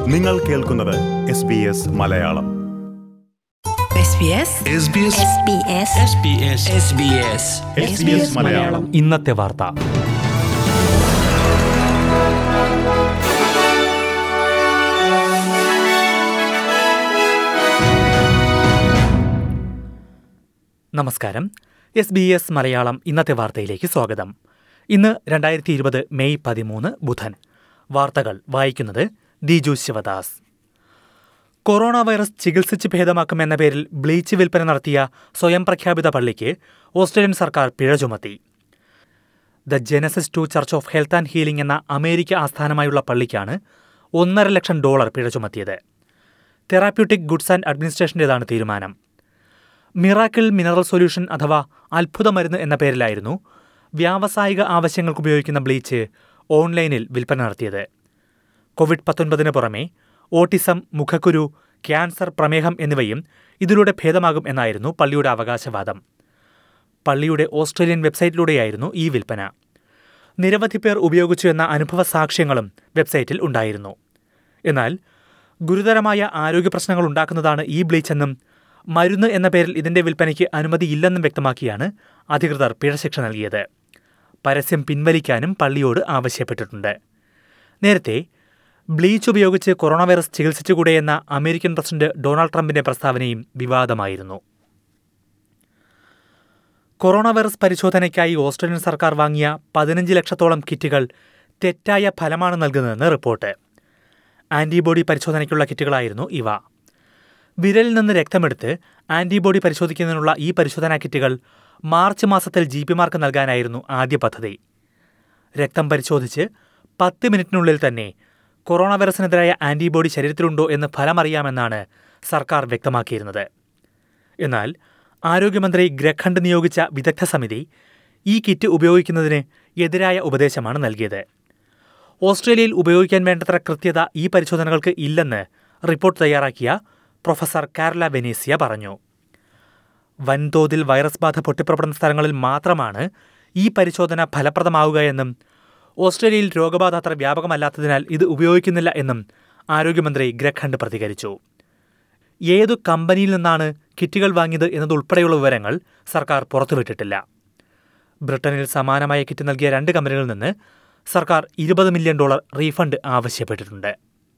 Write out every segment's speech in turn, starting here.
നിങ്ങൾ കേൾക്കുന്നത് S B S Malayalam SBS Malayalam ഇന്നത്തെ വാർത്ത നമസ്കാരം എസ് ബി എസ് മലയാളം ഇന്നത്തെ വാർത്തയിലേക്ക് സ്വാഗതം ഇന്ന് രണ്ടായിരത്തി ഇരുപത് മെയ് പതിമൂന്ന് ബുധൻ വാർത്തകൾ വായിക്കുന്നത് ദിജു ശിവദാസ് കൊറോണ വൈറസ് ചികിത്സിച്ച് ഭേദമാക്കുമെന്ന പേരിൽ ബ്ലീച്ച് വിൽപ്പന നടത്തിയ സ്വയം പ്രഖ്യാപിത പള്ളിക്ക് ഓസ്ട്രേലിയൻ സർക്കാർ പിഴ ചുമത്തി the Genesis two church of health and healing എന്ന അമേരിക്ക ആസ്ഥാനമായുള്ള പള്ളിക്കാണ് ഒന്നര ലക്ഷം ഡോളർ പിഴ ചുമത്തിയത് തെറാപ്യൂട്ടിക് ഗുഡ്സ് ആൻഡ് അഡ്മിനിസ്ട്രേഷന്റേതാണ് തീരുമാനം മിറാക്കിൾ മിനറൽ സൊല്യൂഷൻ അഥവാ അത്ഭുത മരുന്ന് എന്ന പേരിലായിരുന്നു വ്യാവസായിക ആവശ്യങ്ങൾക്ക് ഉപയോഗിക്കുന്ന ബ്ലീച്ച് ഓൺലൈനിൽ വിൽപ്പന നടത്തിയത് കോവിഡ് പത്തൊൻപതിന് പുറമെ ഓട്ടിസം മുഖക്കുരു ക്യാൻസർ പ്രമേഹം എന്നിവയും ഇതിലൂടെ ഭേദമാകും എന്നായിരുന്നു പള്ളിയുടെ അവകാശവാദം പള്ളിയുടെ ഓസ്ട്രേലിയൻ വെബ്സൈറ്റിലൂടെയായിരുന്നു ഈ വിൽപ്പന നിരവധി പേർ ഉപയോഗിച്ചു എന്ന അനുഭവ സാക്ഷ്യങ്ങളും വെബ്സൈറ്റിൽ ഉണ്ടായിരുന്നു എന്നാൽ ഗുരുതരമായ ആരോഗ്യ പ്രശ്നങ്ങൾ ഉണ്ടാക്കുന്നതാണ് ഈ ബ്ലീച്ച് എന്നും മരുന്ന് എന്ന പേരിൽ ഇതിന്റെ വിൽപ്പനയ്ക്ക് അനുമതിയില്ലെന്നും വ്യക്തമാക്കിയാണ് അധികൃതർ പിഴശിക്ഷ നൽകിയത് പരസ്യം പിൻവലിക്കാനും പള്ളിയോട് ആവശ്യപ്പെട്ടിട്ടുണ്ട് നേരത്തെ ബ്ലീച്ച് ഉപയോഗിച്ച് കൊറോണ വൈറസ് ചികിത്സിച്ചുകൂടെയെന്ന അമേരിക്കൻ പ്രസിഡന്റ് ഡൊണാൾഡ് ട്രംപിന്റെ പ്രസ്താവനയും വിവാദമായിരുന്നു കൊറോണ വൈറസ് പരിശോധനയ്ക്കായി ഓസ്ട്രേലിയൻ സർക്കാർ വാങ്ങിയ പതിനഞ്ച് ലക്ഷത്തോളം കിറ്റുകൾ തെറ്റായ ഫലമാണ് നൽകുന്നതെന്ന് റിപ്പോർട്ട് ആന്റിബോഡി പരിശോധനയ്ക്കുള്ള കിറ്റുകളായിരുന്നു ഇവ വിരലിൽ നിന്ന് രക്തമെടുത്ത് ആന്റിബോഡി പരിശോധിക്കുന്നതിനുള്ള ഈ പരിശോധനാ കിറ്റുകൾ മാർച്ച് മാസത്തിൽ ജി പിമാർക്ക് നൽകാനായിരുന്നു ആദ്യ പദ്ധതി രക്തം പരിശോധിച്ച് പത്ത് മിനിറ്റിനുള്ളിൽ തന്നെ കൊറോണ വൈറസിനെതിരായ ആന്റിബോഡി ശരീരത്തിലുണ്ടോ എന്ന് ഫലമറിയാമെന്നാണ് സർക്കാർ വ്യക്തമാക്കിയിരുന്നത് എന്നാൽ ആരോഗ്യമന്ത്രി ഗ്രഖണ്ഡ് നിയോഗിച്ച വിദഗ്ധ സമിതി ഈ കിറ്റ് ഉപയോഗിക്കുന്നതിന് എതിരായ ഉപദേശമാണ് നൽകിയത് ഓസ്ട്രേലിയയിൽ ഉപയോഗിക്കാൻ വേണ്ടത്ര കൃത്യത ഈ പരിശോധനകൾക്ക് ഇല്ലെന്ന് റിപ്പോർട്ട് തയ്യാറാക്കിയ പ്രൊഫസർ കാരല വെനീസിയ പറഞ്ഞു വൻതോതിൽ വൈറസ് ബാധ പൊട്ടിപ്പുറപ്പെടുന്ന സ്ഥലങ്ങളിൽ മാത്രമാണ് ഈ പരിശോധന ഫലപ്രദമാവുക എന്നും ഓസ്ട്രേലിയയിൽ രോഗബാധ അത്ര വ്യാപകമല്ലാത്തതിനാൽ ഇത് ഉപയോഗിക്കുന്നില്ല എന്നും ആരോഗ്യമന്ത്രി ഗ്രഖണ്ഡ് പ്രതികരിച്ചു ഏതു കമ്പനിയിൽ നിന്നാണ് കിറ്റുകൾ വാങ്ങിയത് എന്നതുൾപ്പെടെയുള്ള വിവരങ്ങൾ സർക്കാർ പുറത്തുവിട്ടിട്ടില്ല ബ്രിട്ടനിൽ സമാനമായ കിറ്റ് നൽകിയ രണ്ട് കമ്പനികളിൽ നിന്ന് സർക്കാർ ഇരുപത് മില്യൺ ഡോളർ റീഫണ്ട് ആവശ്യപ്പെട്ടിട്ടുണ്ട്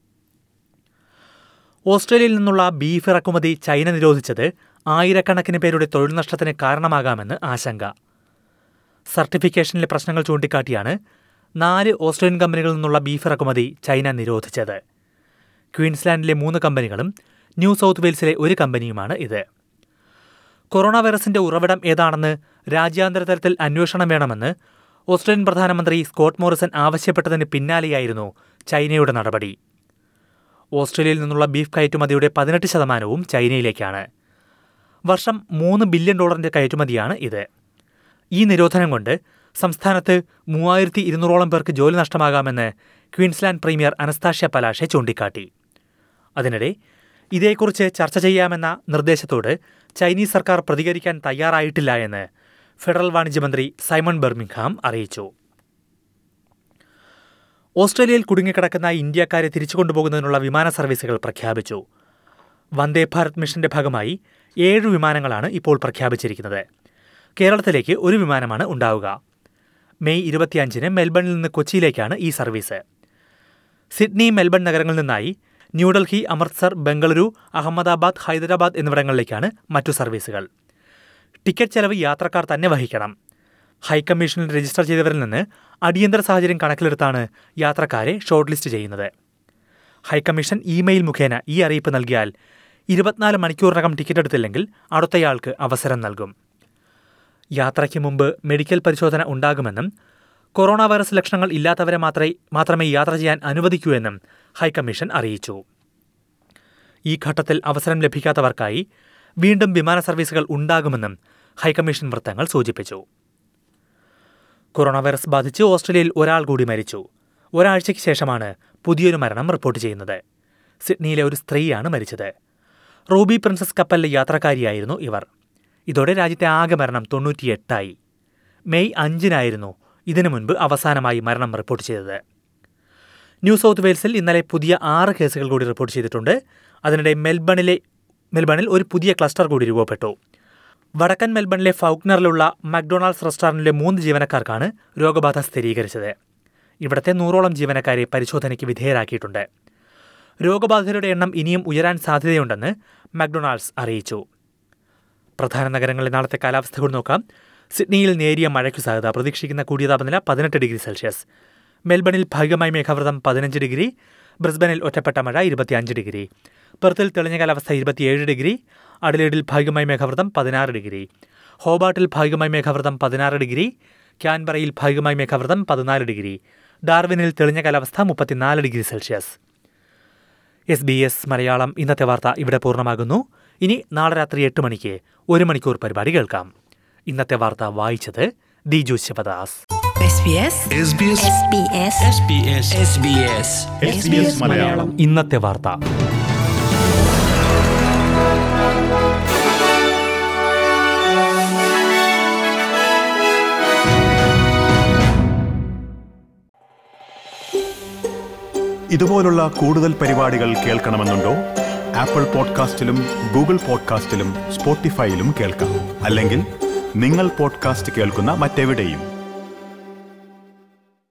ഓസ്ട്രേലിയയിൽ നിന്നുള്ള ബീഫ് ഇറക്കുമതി ചൈന നിരോധിച്ചത് ആയിരക്കണക്കിന് പേരുടെ തൊഴിൽ നഷ്ടത്തിന് കാരണമാകാമെന്ന് ആശങ്ക സർട്ടിഫിക്കേഷനിലെ പ്രശ്നങ്ങൾ ചൂണ്ടിക്കാട്ടിയാണ് നാല് ഓസ്ട്രേലിയൻ കമ്പനികളിൽ നിന്നുള്ള ബീഫ് ഇറക്കുമതി ചൈന നിരോധിച്ചത് ക്വീൻസ്ലാൻഡിലെ മൂന്ന് കമ്പനികളും ന്യൂ സൗത്ത് വെയിൽസിലെ ഒരു കമ്പനിയുമാണ് ഇത് കൊറോണ വൈറസിന്റെ ഉറവിടം ഏതാണെന്ന് രാജ്യാന്തര തലത്തിൽ അന്വേഷണം വേണമെന്ന് ഓസ്ട്രേലിയൻ പ്രധാനമന്ത്രി സ്കോട്ട് മോറിസൺ ആവശ്യപ്പെട്ടതിന് പിന്നാലെയായിരുന്നു ചൈനയുടെ നടപടി ഓസ്ട്രേലിയയിൽ നിന്നുള്ള ബീഫ് കയറ്റുമതിയുടെ പതിനെട്ട് ശതമാനവും ചൈനയിലേക്കാണ് വർഷം മൂന്ന് ബില്യൺ ഡോളറിന്റെ കയറ്റുമതിയാണ് ഇത് ഈ നിരോധനം കൊണ്ട് സംസ്ഥാനത്ത് മൂവായിരത്തി ഇരുന്നൂറോളം പേർക്ക് ജോലി നഷ്ടമാകാമെന്ന് ക്വീൻസ്ലാൻഡ് പ്രീമിയർ അനസ്താഷ്യ പലാഷെ ചൂണ്ടിക്കാട്ടി അതിനിടെ ഇതേക്കുറിച്ച് ചർച്ച ചെയ്യാമെന്ന നിർദ്ദേശത്തോട് ചൈനീസ് സർക്കാർ പ്രതികരിക്കാൻ തയ്യാറായിട്ടില്ല എന്ന് ഫെഡറൽ വാണിജ്യമന്ത്രി സൈമൺ ബെർമിംഗ്ഹാം അറിയിച്ചു ഓസ്ട്രേലിയയിൽ കുടുങ്ങിക്കിടക്കുന്ന ഇന്ത്യക്കാരെ തിരിച്ചു കൊണ്ടുപോകുന്നതിനുള്ള വിമാന സർവീസുകൾ പ്രഖ്യാപിച്ചു വന്ദേ ഭാരത് മിഷന്റെ ഭാഗമായി ഏഴ് വിമാനങ്ങളാണ് ഇപ്പോൾ പ്രഖ്യാപിച്ചിരിക്കുന്നത് കേരളത്തിലേക്ക് ഒരു വിമാനമാണ് ഉണ്ടാവുക മെയ് ഇരുപത്തിയഞ്ചിന് മെൽബണിൽ നിന്ന് കൊച്ചിയിലേക്കാണ് ഈ സർവീസ് സിഡ്നി മെൽബൺ നഗരങ്ങളിൽ നിന്നായി ന്യൂഡൽഹി അമൃത്സർ ബംഗളൂരു അഹമ്മദാബാദ് ഹൈദരാബാദ് എന്നിവിടങ്ങളിലേക്കാണ് മറ്റു സർവീസുകൾ ടിക്കറ്റ് ചെലവ് യാത്രക്കാർ തന്നെ വഹിക്കണം ഹൈക്കമ്മീഷനിൽ രജിസ്റ്റർ ചെയ്തവരിൽ നിന്ന് അടിയന്തര സാഹചര്യം കണക്കിലെടുത്താണ് യാത്രക്കാരെ ഷോർട്ട് ലിസ്റ്റ് ചെയ്യുന്നത് ഹൈക്കമ്മീഷൻ ഇമെയിൽ മുഖേന ഈ അറിയിപ്പ് നൽകിയാൽ ഇരുപത്തിനാല് മണിക്കൂറിനകം ടിക്കറ്റ് എടുത്തില്ലെങ്കിൽ അടുത്തയാൾക്ക് അവസരം നൽകും യാത്രയ്ക്ക് മുമ്പ് മെഡിക്കൽ പരിശോധന ഉണ്ടാകുമെന്നും കൊറോണ വൈറസ് ലക്ഷണങ്ങൾ ഇല്ലാത്തവരെ മാത്രമേ മാത്രമേ യാത്ര ചെയ്യാൻ അനുവദിക്കൂ എന്നും ഹൈക്കമ്മീഷൻ അറിയിച്ചു ഈ ഘട്ടത്തിൽ അവസരം ലഭിക്കാത്തവർക്കായി വീണ്ടും വിമാന സർവീസുകൾ ഉണ്ടാകുമെന്നും ഹൈക്കമ്മീഷൻ വൃത്തങ്ങൾ സൂചിപ്പിച്ചു കൊറോണ വൈറസ് ബാധിച്ച് ഓസ്ട്രേലിയയിൽ ഒരാൾ കൂടി മരിച്ചു ഒരാഴ്ചയ്ക്ക് ശേഷമാണ് പുതിയൊരു മരണം റിപ്പോർട്ട് ചെയ്യുന്നത് സിഡ്നിയിലെ ഒരു സ്ത്രീയാണ് മരിച്ചത് റൂബി പ്രിൻസസ് കപ്പലിലെ യാത്രക്കാരിയായിരുന്നു ഇവർ ഇതോടെ രാജ്യത്തെ ആകെ മരണം തൊണ്ണൂറ്റിയെട്ടായി മെയ് അഞ്ചിനായിരുന്നു ഇതിനു മുൻപ് അവസാനമായി മരണം റിപ്പോർട്ട് ചെയ്തത് ന്യൂ സൗത്ത് വെയിൽസിൽ ഇന്നലെ പുതിയ ആറ് കേസുകൾ കൂടി റിപ്പോർട്ട് ചെയ്തിട്ടുണ്ട് അതിനിടെ മെൽബണിലെ മെൽബണിൽ ഒരു പുതിയ ക്ലസ്റ്റർ കൂടി രൂപപ്പെട്ടു വടക്കൻ മെൽബണിലെ ഫൗക്നറിലുള്ള മക്ഡൊണാൾഡ്സ് റെസ്റ്റോറൻറ്റിലെ മൂന്ന് ജീവനക്കാർക്കാണ് രോഗബാധ സ്ഥിരീകരിച്ചത് ഇവിടത്തെ നൂറോളം ജീവനക്കാരെ പരിശോധനയ്ക്ക് വിധേയരാക്കിയിട്ടുണ്ട് രോഗബാധിതരുടെ എണ്ണം ഇനിയും ഉയരാൻ സാധ്യതയുണ്ടെന്ന് മക്ഡൊണാൾഡ്സ് അറിയിച്ചു പ്രധാന നഗരങ്ങളിലെ നാളത്തെ കാലാവസ്ഥ കൂടി നോക്കാം സിഡ്നിയിൽ നേരിയ മഴയ്ക്കു സാധ്യത പ്രതീക്ഷിക്കുന്ന കൂടിയ താപനില പതിനെട്ട് ഡിഗ്രി സെൽഷ്യസ് മെൽബണിൽ ഭാഗികമായി മേഘാവൃതം പതിനഞ്ച് ഡിഗ്രി ബ്രിസ്ബനിൽ ഒറ്റപ്പെട്ട മഴ ഇരുപത്തിയഞ്ച് ഡിഗ്രി പെർത്തിൽ തെളിഞ്ഞ കാലാവസ്ഥ ഇരുപത്തിയേഴ് ഡിഗ്രി അഡലേഡിൽ ഭാഗികമായി മേഘാവൃതം പതിനാറ് ഡിഗ്രി ഹോബാട്ടിൽ ഭാഗികമായി മേഘാവൃതം പതിനാറ് ഡിഗ്രി ക്യാൻബറയിൽ ഭാഗികമായി മേഘാവൃതം പതിനാല് ഡിഗ്രി ഡാർവിനിൽ തെളിഞ്ഞ കാലാവസ്ഥ മുപ്പത്തിനാല് degree Celsius S B S Malayalam ഇന്നത്തെ വാർത്ത ഇവിടെ പൂർണ്ണമാകുന്നു ഇനി നാളെ രാത്രി എട്ട് മണിക്ക് ഒരു മണിക്കൂർ പരിപാടി കേൾക്കാം ഇന്നത്തെ വാർത്ത വായിച്ചത് Diju Sivadas SBS SBS SBS SBS SBS SBS Malayalam ഇന്നത്തെ വാർത്ത ഇതുപോലുള്ള കൂടുതൽ പരിപാടികൾ കേൾക്കണമെന്നുണ്ടോ ആപ്പിൾ പോഡ്കാസ്റ്റിലും ഗൂഗിൾ പോഡ്കാസ്റ്റിലും സ്പോട്ടിഫൈയിലും കേൾക്കാം അല്ലെങ്കിൽ നിങ്ങൾ പോഡ്കാസ്റ്റ് കേൾക്കുന്ന മറ്റെവിടെയും